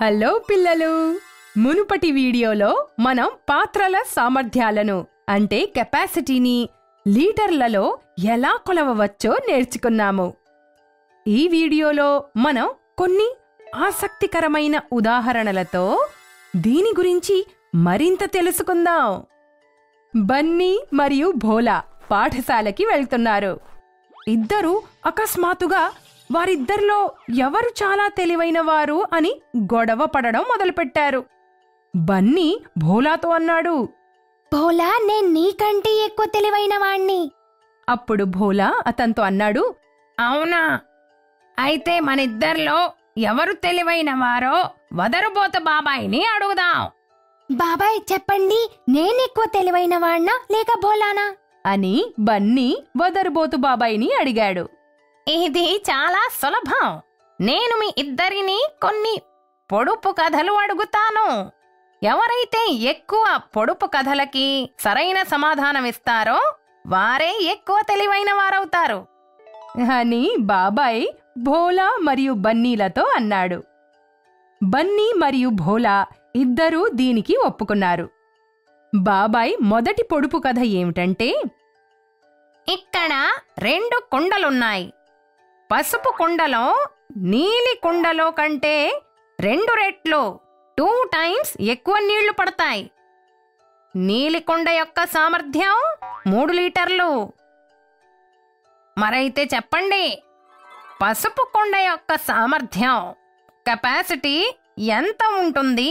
hello పిల్లలు మునుపటి వీడియోలో మనం పాత్రల సామర్థ్యాలను అంటే కెపాసిటీని లీటర్లలో ఎలా కొలవవచ్చో నేర్చుకున్నాము ఈ వీడియోలో మనం కొన్ని ఆసక్తికరమైన ఉదాహరణలతో దీని గురించి మరింత తెలుసుకుందాం బన్నీ మరియు భోలా పాఠశాలకి వెళ్తున్నారు ఇద్దరూ అకస్మాత్తుగా వారిద్దరిలో ఎవరు చాలా తెలివైన వారు అని గొడవ పడడం మొదలుపెట్టారు బన్నీ భోలాతో అన్నాడు భోలా నేను నీకంటే ఎక్కువ తెలివైన వాణ్ణి అప్పుడు భోలా అతనితో అన్నాడు అవునా అయితే మనిద్దరిలో ఎవరు తెలివైన వారో వదరుబోత బాబాయిని అడుగుదాం బాబాయ్ చెప్పండి నేను ఎక్కువ తెలివైన వాణ్ణా లేక భోలానా అని బన్నీ వదరుబోతు బాబాయిని అడిగాడు ఇది చాలా సులభం నేను మీ ఇద్దరిని కొన్ని పొడుపు కథలు అడుగుతాను ఎవరైతే ఎక్కువ పొడుపు కథలకి సరైన సమాధానం ఇస్తారో వారే ఎక్కువ తెలివైన వారవుతారు అని బాబాయ్ భోలా మరియు బన్నీలతో అన్నాడు బన్నీ మరియు భోలా ఇద్దరూ దీనికి ఒప్పుకున్నారు బాబాయ్ మొదటి పొడుపు కథ ఏమిటంటే ఇక్కడ రెండు కుండలున్నాయి పసుపు కుండలో నీలి కుండలో కంటే రెండు రెట్లు టూ టైమ్స్ ఎక్కువ నీళ్లు పడతాయి నీలి కుండ యొక్క సామర్థ్యం మూడు లీటర్లు మరైతే చెప్పండి పసుపు కుండ యొక్క సామర్థ్యం కెపాసిటీ ఎంత ఉంటుంది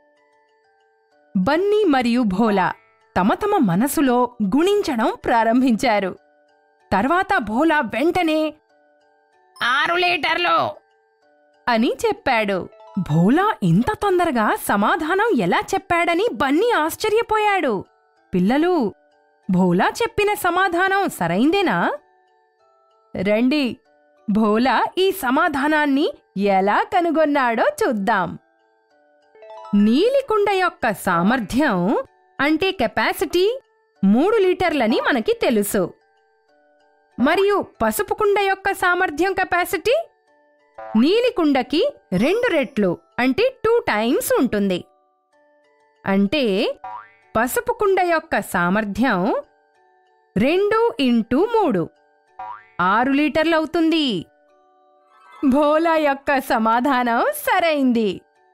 బన్నీ మరియు భోలా తమ తమ మనసులో గుణించడం ప్రారంభించారు తర్వాత భోలా వెంటనే ఆరు లీటర్లు అని చెప్పాడు భోలా ఇంత తొందరగా సమాధానం ఎలా చెప్పాడని బన్నీ ఆశ్చర్యపోయాడు పిల్లలు భోలా చెప్పిన సమాధానం సరైందేనా రండి భోలా ఈ సమాధానాన్ని ఎలా కనుగొన్నాడో చూద్దాం నీలికుండ యొక్క సామర్థ్యం అంటే కెపాసిటీ మూడు లీటర్లని మనకి తెలుసు మరియు పసుపు కుండ యొక్క సామర్థ్యం కెపాసిటీ నీలికుండకి రెండు రెట్లు అంటే టూ టైమ్స్ ఉంటుంది అంటే పసుపు కుండ యొక్క సామర్థ్యం రెండు ఇంటూ మూడు ఆరు లీటర్లు అవుతుంది భోలా యొక్క సమాధానం సరైంది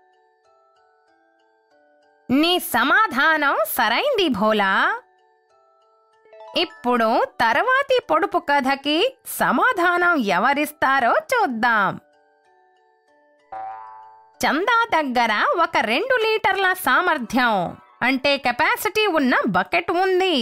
నీ సమాధానం సరైంది భోలా ఇప్పుడు తర్వాతి పొడుపు కథకి సమాధానం ఎవరిస్తారో చూద్దాం చందా దగ్గర ఒక రెండు లీటర్ల సామర్థ్యం అంటే కెపాసిటీ ఉన్న బకెట్ ఉంది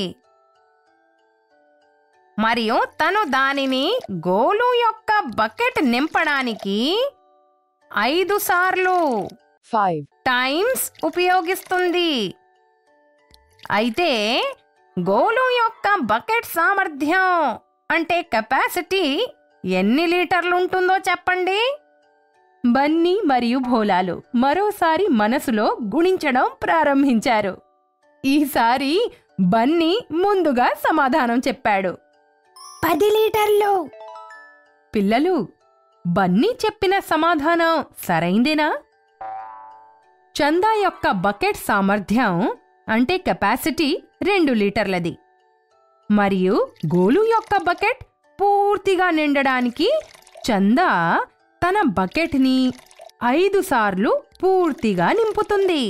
మరియు తను దానిని గోలు యొక్క బకెట్ నింపడానికి ఐదు సార్లు five, టైమ్స్ ఉపయోగిస్తుంది అయితే గోలు యొక్క బకెట్ సామర్థ్యం అంటే కెపాసిటీ ఎన్ని లీటర్లు ఉంటుందో చెప్పండి బన్నీ మరియు భోలాలు మరోసారి మనసులో గుణించడం ప్రారంభించారు ఈసారి బన్నీ ముందుగా సమాధానం చెప్పాడు పది లీటర్లు పిల్లలు బన్నీ చెప్పిన సమాధానం సరైందేనా చందా యొక్క బకెట్ సామర్థ్యం అంటే కెపాసిటీ రెండు లీటర్లది మరియు గోలు యొక్క బకెట్ పూర్తిగా నిండడానికి చందా తన బకెట్ని ఐదు సార్లు పూర్తిగా నింపుతుంది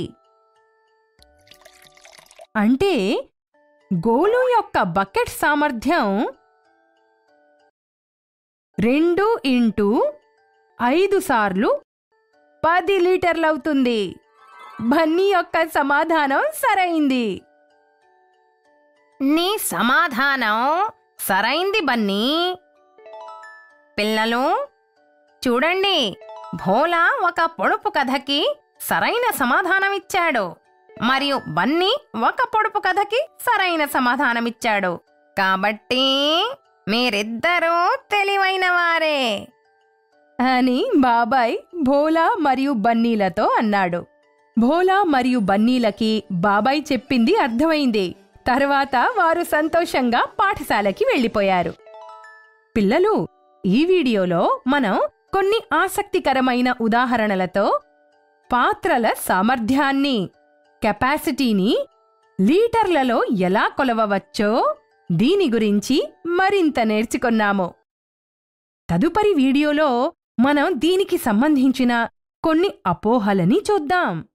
అంటే గోలు యొక్క బకెట్ సామర్థ్యం రెండు ఇంటూ ఐదు సార్లు పది లీటర్లవుతుంది బన్నీ యొక్క సమాధానం సరైంది నీ సమాధానం సరైంది బన్నీ పిల్లలు చూడండి భోలా ఒక పొడుపు కథకి సరైన సమాధానమిచ్చాడు మరియు బన్నీ ఒక పొడుపు కథకి సరైన సమాధానమిచ్చాడు కాబట్టి మీరిద్దరూ తెలివైన వారే అని బాబాయ్ భోలా మరియు బన్నీలతో అన్నాడు భోలా మరియు బన్నీలకి బాబాయ్ చెప్పింది అర్థమైంది తర్వాత వారు సంతోషంగా పాఠశాలకి వెళ్ళిపోయారు పిల్లలు ఈ వీడియోలో మనం కొన్ని ఆసక్తికరమైన ఉదాహరణలతో పాత్రల సామర్థ్యాన్ని కెపాసిటీని లీటర్లలో ఎలా కొలవవచ్చో దీని గురించి మరింత నేర్చుకున్నాము తదుపరి వీడియోలో మనం దీనికి సంబంధించిన కొన్ని అపోహలని చూద్దాం